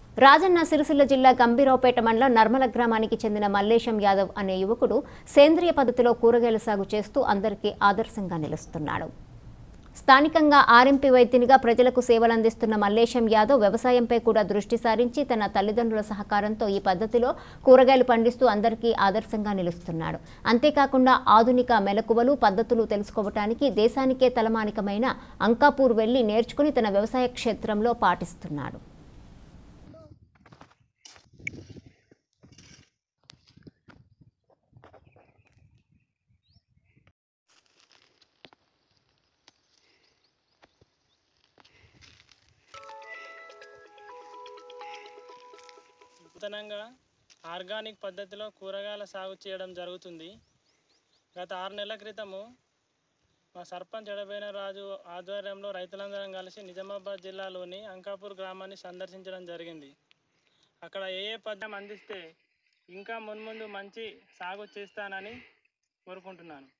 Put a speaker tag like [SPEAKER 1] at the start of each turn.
[SPEAKER 1] రాజన్న సిరిసిల్ల జిల్లా గంభీరావుపేట మండలం నర్మల గ్రామానికి చెందిన మల్లేశం యాదవ్ అనే యువకుడు సేంద్రియ పద్ధతిలో కూరగాయల సాగు చేస్తూ అందరికీ ఆదర్శంగా నిలుస్తున్నాడు స్థానికంగా ఆర్ఎంపీ వైద్యునిగా ప్రజలకు సేవలందిస్తున్న మల్లేశం యాదవ్ వ్యవసాయంపై కూడా దృష్టి సారించి తన తల్లిదండ్రుల సహకారంతో ఈ పద్ధతిలో కూరగాయలు పండిస్తూ అందరికీ ఆదర్శంగా నిలుస్తున్నాడు అంతేకాకుండా ఆధునిక మెలకువలు పద్ధతులు తెలుసుకోవటానికి దేశానికే తలమానికమైన అంకాపూర్ వెళ్లి నేర్చుకుని తన వ్యవసాయ క్షేత్రంలో పాటిస్తున్నాడు
[SPEAKER 2] నూతనంగా ఆర్గానిక్ పద్ధతిలో కూరగాయల సాగు చేయడం జరుగుతుంది గత ఆరు నెలల క్రితము మా సర్పంచ్ ఎడబైన రాజు ఆధ్వర్యంలో రైతులందరం కలిసి నిజామాబాద్ జిల్లాలోని అంకాపూర్ గ్రామాన్ని సందర్శించడం జరిగింది అక్కడ ఏ ఏ పద్ధతి అందిస్తే ఇంకా మున్ముందు మంచి సాగు చేస్తానని కోరుకుంటున్నాను